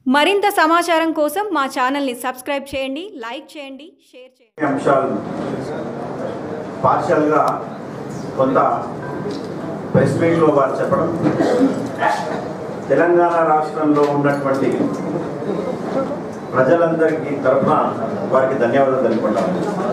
మరింత సమాచారం కోసం మా ఛానల్ని సబ్స్క్రైబ్ చేయండి లైక్ చేయండి షేర్ చేయండి ఈ అంశాలు పార్షల్గా కొంత ప్రెస్ మీట్లో వారు చెప్పడం తెలంగాణ రాష్ట్రంలో ఉన్నటువంటి ప్రజలందరికీ తరఫున వారికి ధన్యవాదాలు తెలుపుకుంటాం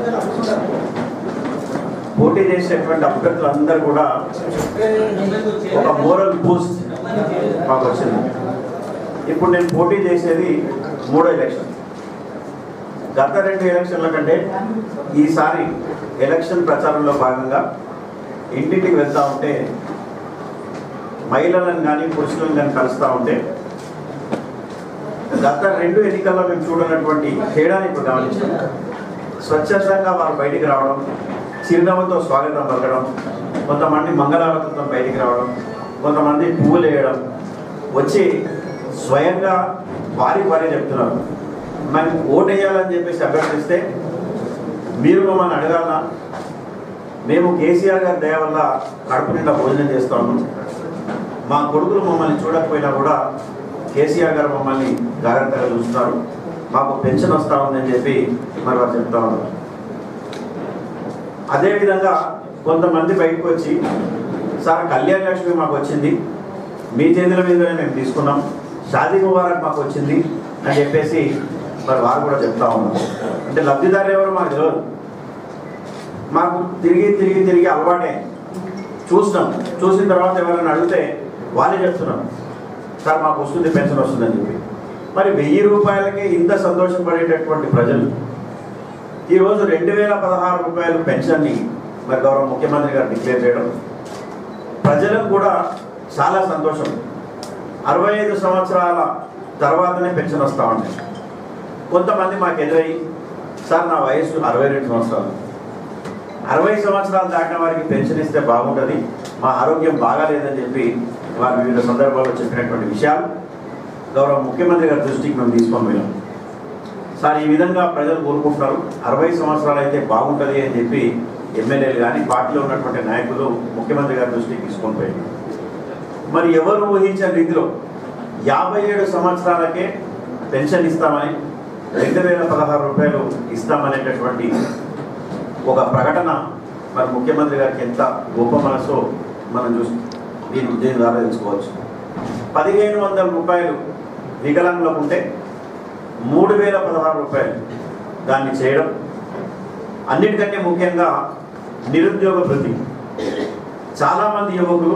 పోటీ చేసేటువంటి అభ్యర్థులందరూ కూడా ఒక మోరల్ బూస్ట్ మాకు వచ్చింది ఇప్పుడు నేను పోటీ చేసేది మూడో ఎలక్షన్ గత రెండు ఎలక్షన్ల కంటే ఈసారి ఎలక్షన్ ప్రచారంలో భాగంగా ఇంటింటికి వెళ్తూ ఉంటే మహిళలను కానీ పురుషులను కానీ కలుస్తూ ఉంటే గత రెండు ఎన్నికల్లో మేము చూడనటువంటి తేడాని ఇప్పుడు గమనించాం స్వచ్ఛందంగా వారు బయటికి రావడం చిరునవ్వుతో స్వాగతం పలకడం కొంతమంది మంగళారతులతో బయటికి రావడం కొంతమంది పువ్వులు వేయడం వచ్చి స్వయంగా వారి వారే చెప్తున్నారు మనం ఓటేయాలని చెప్పేసి అభ్యర్థిస్తే మీరు మమ్మల్ని అడగాలనా మేము కేసీఆర్ గారి దయ వల్ల కడుపు నిండా భోజనం చేస్తాము మా కొడుకులు మమ్మల్ని చూడకపోయినా కూడా కేసీఆర్ గారు మమ్మల్ని జాగ్రత్తగా చూస్తున్నారు మాకు పెన్షన్ వస్తూ ఉందని చెప్పి మరి వారు చెప్తా ఉన్నారు అదేవిధంగా కొంతమంది బయటకు వచ్చి సార్ కళ్యాణ లక్ష్మి మాకు వచ్చింది మీ చేతుల మీదనే మేము తీసుకున్నాం షాదీ ముబారక్ మాకు వచ్చింది అని చెప్పేసి మరి వారు కూడా చెప్తా ఉన్నారు అంటే లబ్ధిదారు ఎవరు మాకు తెలియదు మాకు తిరిగి తిరిగి తిరిగి అలవాటే చూసినాం చూసిన తర్వాత ఎవరైనా అడిగితే వాళ్ళే చెప్తున్నారు సార్ మాకు వస్తుంది పెన్షన్ వస్తుందని చెప్పి మరి వెయ్యి రూపాయలకే ఇంత సంతోషపడేటటువంటి ప్రజలు ఈరోజు రెండు వేల పదహారు రూపాయల పెన్షన్ని మరి గౌరవ ముఖ్యమంత్రి గారు డిక్లేర్ చేయడం ప్రజలకు కూడా చాలా సంతోషం అరవై ఐదు సంవత్సరాల తర్వాతనే పెన్షన్ వస్తూ ఉంటాయి కొంతమంది మాకు ఎదురయ్యి సార్ నా వయసు అరవై రెండు సంవత్సరాలు అరవై సంవత్సరాలు దాటిన వారికి పెన్షన్ ఇస్తే బాగుంటుంది మా ఆరోగ్యం బాగాలేదని చెప్పి వారు వివిధ సందర్భాల్లో చెప్పినటువంటి విషయాలు గౌరవ ముఖ్యమంత్రి గారి దృష్టికి మేము తీసుకొని పోయినాం సార్ ఈ విధంగా ప్రజలు కోరుకుంటున్నారు అరవై సంవత్సరాలు అయితే బాగుంటుంది అని చెప్పి ఎమ్మెల్యేలు కానీ పార్టీలో ఉన్నటువంటి నాయకులు ముఖ్యమంత్రి గారి దృష్టికి తీసుకొని పోయింది మరి ఎవరు ఊహించని రీతిలో యాభై ఏడు సంవత్సరాలకే పెన్షన్ ఇస్తామని రెండు వేల పదహారు రూపాయలు ఇస్తామనేటటువంటి ఒక ప్రకటన మరి ముఖ్యమంత్రి గారికి ఎంత గొప్ప మనసో మనం చూసి దీని దీని ద్వారా తెలుసుకోవచ్చు పదిహేను వందల రూపాయలు వికలాంగులకు ఉంటే మూడు వేల పదహారు రూపాయలు దాన్ని చేయడం అన్నిటికంటే ముఖ్యంగా నిరుద్యోగ వృద్ధి చాలామంది యువకులు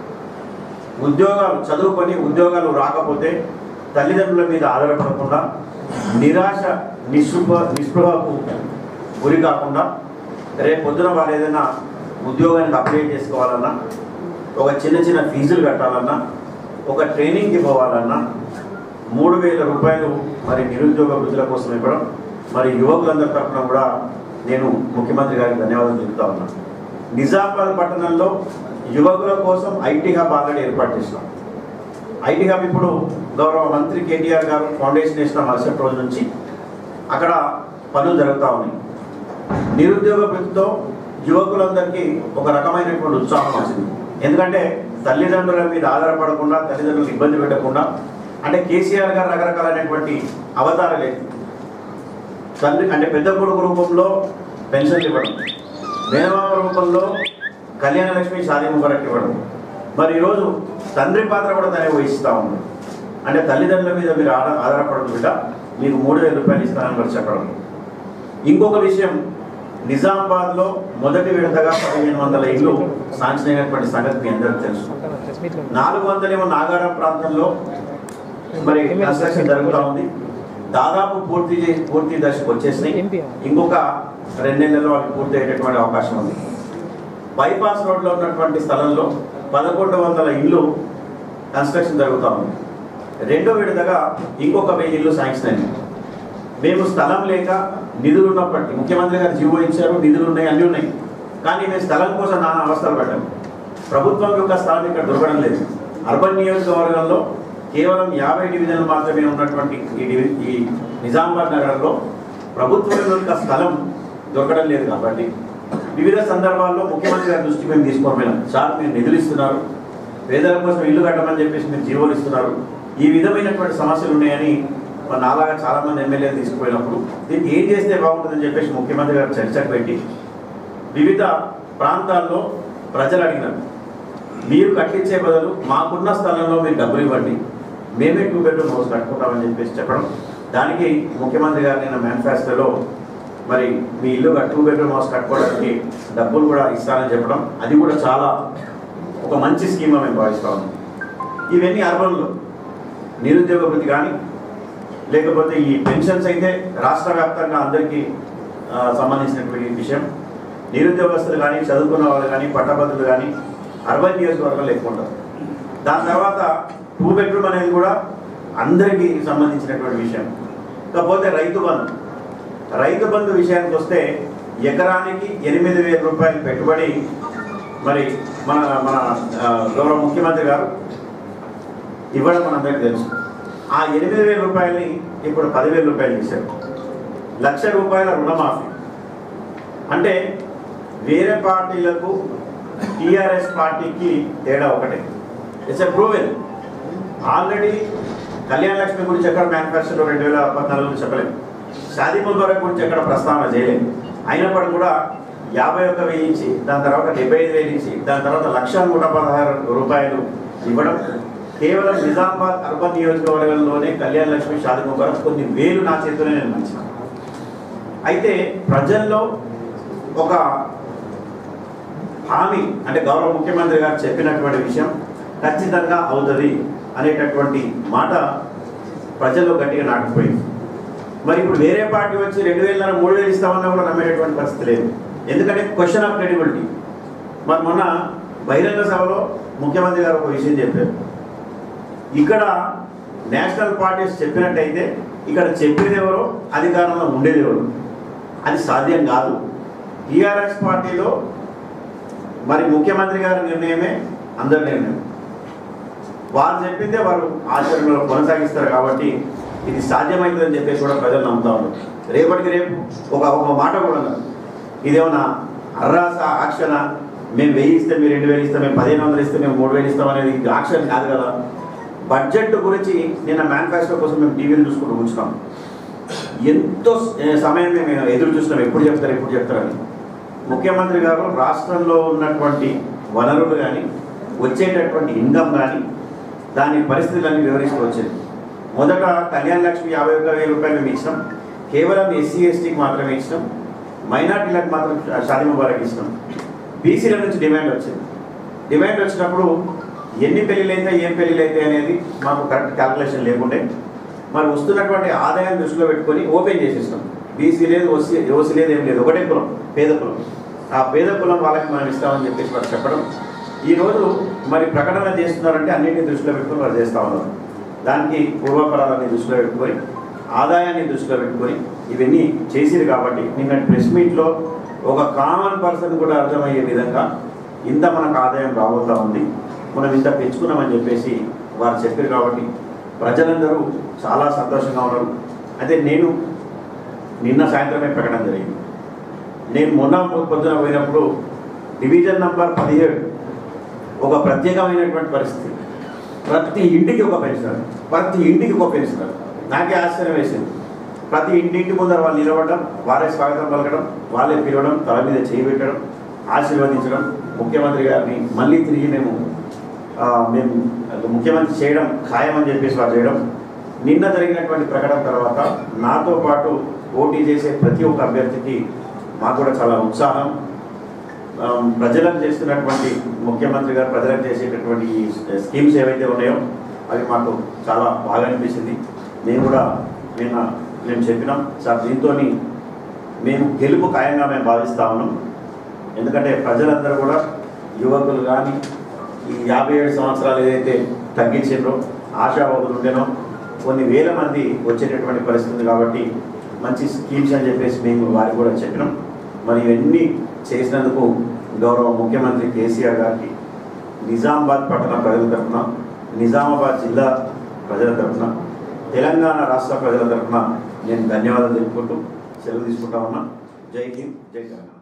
ఉద్యోగాలు చదువుకొని ఉద్యోగాలు రాకపోతే తల్లిదండ్రుల మీద ఆధారపడకుండా నిరాశ నిస్పృహ నిస్పృహకు గురి కాకుండా రేపు పొద్దున వారు ఏదైనా ఉద్యోగానికి అప్లై చేసుకోవాలన్నా ఒక చిన్న చిన్న ఫీజులు కట్టాలన్నా ఒక ట్రైనింగ్కి పోవాలన్నా మూడు వేల రూపాయలు మరి నిరుద్యోగ వృద్ధుల కోసం ఇవ్వడం మరి యువకులందరి తరఫున కూడా నేను ముఖ్యమంత్రి గారికి ధన్యవాదాలు చెబుతా ఉన్నాను నిజామాబాద్ పట్టణంలో యువకుల కోసం ఐటీ హబ్ ఆల్రెడీ ఏర్పాటు చేసినాం ఐటీ హబ్ ఇప్పుడు గౌరవ మంత్రి కేటీఆర్ గారు ఫౌండేషన్ వేసిన మరుసటి రోజు నుంచి అక్కడ పనులు జరుగుతూ ఉన్నాయి నిరుద్యోగ వృత్తితో యువకులందరికీ ఒక రకమైనటువంటి ఉత్సాహం వచ్చింది ఎందుకంటే తల్లిదండ్రుల మీద ఆధారపడకుండా తల్లిదండ్రులు ఇబ్బంది పెట్టకుండా అంటే కేసీఆర్ గారు రకరకాలైనటువంటి అవతారాలే తండ్రి అంటే పెద్ద కొడుకు రూపంలో పెన్షన్లు ఇవ్వడం మేనమామ రూపంలో కళ్యాణ లక్ష్మి షాదీ ముబారక్ ఇవ్వడం మరి ఈరోజు తండ్రి పాత్ర కూడా తనే వహిస్తూ ఉంది అంటే తల్లిదండ్రుల మీద మీరు ఆధార ఆధారపడదు బిడ్డ మీకు మూడు వేల రూపాయలు ఇస్తానని కూడా చెప్పడం ఇంకొక విషయం నిజామాబాద్లో మొదటి విడతగా పదిహేను వందల ఇల్లు శాంక్షన్ అయినటువంటి సంగతి మీ అందరికీ తెలుసు నాలుగు వందలేమో నాగారం ప్రాంతంలో మరి కన్స్ట్రక్షన్ జరుగుతూ ఉంది దాదాపు పూర్తి చేసి పూర్తి దశకు వచ్చేసినాయి ఇంకొక రెండు నెలల్లో అవి పూర్తి అయ్యేటటువంటి అవకాశం ఉంది బైపాస్ రోడ్లో ఉన్నటువంటి స్థలంలో పదకొండు వందల ఇల్లు కన్స్ట్రక్షన్ జరుగుతూ ఉంది రెండో విడతగా ఇంకొక వెయ్యి ఇల్లు శాంక్షన్ అయింది మేము స్థలం లేక నిధులు ఉన్నప్పటికీ ముఖ్యమంత్రి గారు జీవో ఇచ్చారు నిధులు ఉన్నాయి అన్నీ ఉన్నాయి కానీ మేము స్థలం కోసం నానా అవస్థలు పడ్డాము ప్రభుత్వం యొక్క స్థలం ఇక్కడ దొరకడం లేదు అర్బన్ నియోజకవర్గంలో కేవలం యాభై డివిజన్లు మాత్రమే ఉన్నటువంటి ఈ డివి- ఈ నిజామాబాద్ నగరంలో ప్రభుత్వం యొక్క స్థలం దొరకడం లేదు కాబట్టి వివిధ సందర్భాల్లో ముఖ్యమంత్రి గారి దృష్టికి మేము తీసుకొని పోయినాం సార్ మీరు నిధులు ఇస్తున్నారు పేదల కోసం ఇల్లు కట్టమని చెప్పేసి మీరు జీవోలు ఇస్తున్నారు ఈ విధమైనటువంటి సమస్యలు ఉన్నాయని మరి నాలాగా చాలామంది ఎమ్మెల్యేలు తీసుకుపోయినప్పుడు దీనికి ఏం చేస్తే బాగుంటుందని చెప్పేసి ముఖ్యమంత్రి గారు చర్చకు పెట్టి వివిధ ప్రాంతాల్లో ప్రజలు అడిగినారు మీరు కట్టించే బదులు మాకున్న స్థలంలో మీరు డబ్బులు ఇవ్వండి మేమే టూ బెడ్రూమ్ హౌస్ కట్టుకుంటామని చెప్పేసి చెప్పడం దానికి ముఖ్యమంత్రి గారు నిన్న మేనిఫెస్టోలో మరి మీ ఇల్లు టూ బెడ్రూమ్ హౌస్ కట్టుకోవడానికి డబ్బులు కూడా ఇస్తానని చెప్పడం అది కూడా చాలా ఒక మంచి స్కీమ్ మేము భావిస్తా ఉన్నాం ఇవన్నీ అర్బన్లో నిరుద్యోగ వృత్తి కానీ లేకపోతే ఈ పెన్షన్స్ అయితే రాష్ట్ర వ్యాప్తంగా అందరికీ ఆ, సంబంధించినటువంటి విషయం నిరుద్యోగస్తులు కానీ చదువుకున్న వాళ్ళు కానీ పట్టభద్రులు కానీ అర్బన్ నియోజకవర్గాలు ఎక్కువ ఉంటారు దాని తర్వాత టూ బెడ్రూమ్ అనేది కూడా అందరికీ సంబంధించినటువంటి విషయం కాకపోతే రైతు బంధు రైతు బంధు విషయానికి వస్తే ఎకరానికి ఎనిమిది వేల రూపాయలు పెట్టుబడి మరి మన మన ఆ, గౌరవ ముఖ్యమంత్రి గారు ఇవ్వడం మనందరికీ తెలుసు ఆ ఎనిమిది వేల రూపాయలని ఇప్పుడు పదివేల రూపాయలు ఇచ్చారు లక్ష రూపాయల రుణమాఫీ అంటే వేరే పార్టీలకు టీఆర్ఎస్ పార్టీకి తేడా ఒకటే ఇట్స్ ఎ ప్రూవెన్ ఆల్రెడీ కళ్యాణ లక్ష్మి గురించి ఎక్కడ మేనిఫెస్టోలో రెండు వేల పద్నాలుగులో చెప్పలేదు షాదీ ముబారక్ గురించి ఎక్కడ ప్రస్తావన చేయలేదు అయినప్పటికీ కూడా యాభై ఒక్క వెయ్యి ఇచ్చి దాని తర్వాత డెబ్బై ఐదు వేలు ఇచ్చి దాని తర్వాత లక్ష నూట పదహారు రూపాయలు ఇవ్వడం కేవలం నిజామాబాద్ అర్బన్ నియోజకవర్గంలోనే కళ్యాణ లక్ష్మి షాదీ ముబారక్ కొన్ని వేలు నా చేతిలోనే నేను మంచిగా అయితే ప్రజల్లో ఒక హామీ అంటే గౌరవ ముఖ్యమంత్రి గారు చెప్పినటువంటి విషయం ఖచ్చితంగా అవుతుంది అనేటటువంటి మాట ప్రజల్లో గట్టిగా నాటుకుపోయింది మరి ఇప్పుడు వేరే పార్టీ వచ్చి రెండు వేల మూడు వేలు ఇస్తామన్నా కూడా నమ్మేటటువంటి పరిస్థితి లేదు ఎందుకంటే క్వశ్చన్ ఆఫ్ క్రెడిబిలిటీ మరి మొన్న బహిరంగ సభలో ముఖ్యమంత్రి గారు ఒక విషయం చెప్పారు ఇక్కడ నేషనల్ పార్టీస్ చెప్పినట్టయితే ఇక్కడ చెప్పేది ఎవరో అధికారంలో ఉండేది ఎవరు అది సాధ్యం కాదు టీఆర్ఎస్ పార్టీలో మరి ముఖ్యమంత్రి గారి నిర్ణయమే అందరి నిర్ణయం వారు చెప్పిందే వారు ఆచరణలో కొనసాగిస్తారు కాబట్టి ఇది సాధ్యమవుతుందని చెప్పేసి కూడా ప్రజలు నమ్ముతా ఉన్నారు రేపటికి రేపు ఒక ఒక మాట కూడా ఉన్నది ఇదేమన్నా అర్రాస ఆక్షణ మేము వెయ్యి ఇస్తే మీరు రెండు వేలు ఇస్తే మేము పదిహేను వందలు ఇస్తే మేము మూడు వేలు ఇస్తాం అనేది ఇది ఆక్షన్ కాదు కదా బడ్జెట్ గురించి నిన్న మేనిఫెస్టో కోసం మేము టీవీలు చూసుకుంటూ కూర్చున్నాం ఎంతో స- సమయం మేము ఎదురు చూస్తున్నాం ఎప్పుడు చెప్తారు ఎప్పుడు చెప్తారని ముఖ్యమంత్రి గారు రాష్ట్రంలో ఉన్నటువంటి వనరులు కానీ వచ్చేటటువంటి ఇన్కమ్ కానీ దాని పరిస్థితులన్నీ వివరిస్తూ వచ్చింది మొదట కళ్యాణ లక్ష్మి యాభై ఒక్క వేల రూపాయలు మేము ఇచ్చినాం కేవలం ఎస్సీ ఎస్టీకి మాత్రమే ఇచ్చినాం మైనార్టీలకు మాత్రం షాదీ ముబారక్ ఇచ్చినాం బీసీల నుంచి డిమాండ్ వచ్చింది డిమాండ్ వచ్చినప్పుడు ఎన్ని పెళ్ళిళ్ళు అయితే ఏం పెళ్ళిళ్ళు అయితే అనేది మాకు కరెక్ట్ క్యాల్కులేషన్ లేకుండే మరి వస్తున్నటువంటి ఆదాయం దృష్టిలో పెట్టుకొని ఓపెన్ చేసేస్తాం బీసీ లేదు ఓసీ ఓసీ లేదు ఏం లేదు ఒకటే కులం పేద కులం ఆ పేద కులం వాళ్ళకి మనం ఇస్తామని చెప్పేసి వారు చెప్పడం ఈరోజు మరి ప్రకటన చేస్తున్నారంటే అన్నింటినీ దృష్టిలో పెట్టుకొని వారు చేస్తూ ఉన్నారు దానికి పూర్వపరాలన్నీ దృష్టిలో పెట్టుకొని ఆదాయాన్ని దృష్టిలో పెట్టుకొని ఇవన్నీ చేసిరు కాబట్టి నిన్న ప్రెస్ మీట్లో ఒక కామన్ పర్సన్ కూడా అర్థమయ్యే విధంగా ఇంత మనకు ఆదాయం రాబోతా ఉంది మనం ఇంత పెంచుకున్నామని చెప్పేసి వారు చెప్పారు కాబట్టి ప్రజలందరూ చాలా సంతోషంగా ఉన్నారు అయితే నేను నిన్న సాయంత్రమే ప్రకటన జరిగింది నేను మొన్న పొద్దున పోయినప్పుడు డివిజన్ నంబర్ పదిహేడు ఒక ప్రత్యేకమైనటువంటి పరిస్థితి ప్రతి ఇంటికి ఒక పెన్షనర్ ప్రతి ఇంటికి ఒక పెన్షనర్ నాకే ఆశ్చర్యం వేసింది ప్రతి ఇంటింటి ముందర వాళ్ళు నిలబడడం వారే స్వాగతం పలకడం వాళ్ళే పిలవడం తల మీద చేయి పెట్టడం ఆశీర్వదించడం ముఖ్యమంత్రి గారిని మళ్ళీ తిరిగి మేము ఆ, మేము ముఖ్యమంత్రి చేయడం ఖాయమని చెప్పేసి వారు చేయడం నిన్న జరిగినటువంటి ప్రకటన తర్వాత నాతో పాటు పోటీ చేసే ప్రతి ఒక్క అభ్యర్థికి మాకు కూడా చాలా ఉత్సాహం ఆ, ప్రజలకు చేస్తున్నటువంటి ముఖ్యమంత్రి గారు ప్రజలకు చేసేటటువంటి ఈ స్కీమ్స్ ఏవైతే ఉన్నాయో అవి మాకు చాలా బాగా అనిపించింది మేము కూడా నిన్న మేము చెప్పినాం సార్ దీంతో మేము గెలుపు ఖాయంగా మేము భావిస్తా ఉన్నాం ఎందుకంటే ప్రజలందరూ కూడా యువకులు కానీ ఈ యాభై ఏడు సంవత్సరాలు ఏదైతే తగ్గించారో ఆశావాదులు ఉండేనో కొన్ని వేల మంది వచ్చేటటువంటి పరిస్థితి ఉంది కాబట్టి మంచి స్కీమ్స్ అని చెప్పేసి మేము వారికి కూడా చెప్పినాం మరి ఇవన్నీ చేసినందుకు గౌరవ ముఖ్యమంత్రి కేసీఆర్ గారికి నిజామాబాద్ పట్టణ ప్రజల తరఫున నిజామాబాద్ జిల్లా ప్రజల తరఫున తెలంగాణ రాష్ట్ర ప్రజల తరఫున నేను ధన్యవాదాలు తెలుపుకుంటూ సెలవు తీసుకుంటా ఉన్నా జై హింద్ జై తెలంగాణ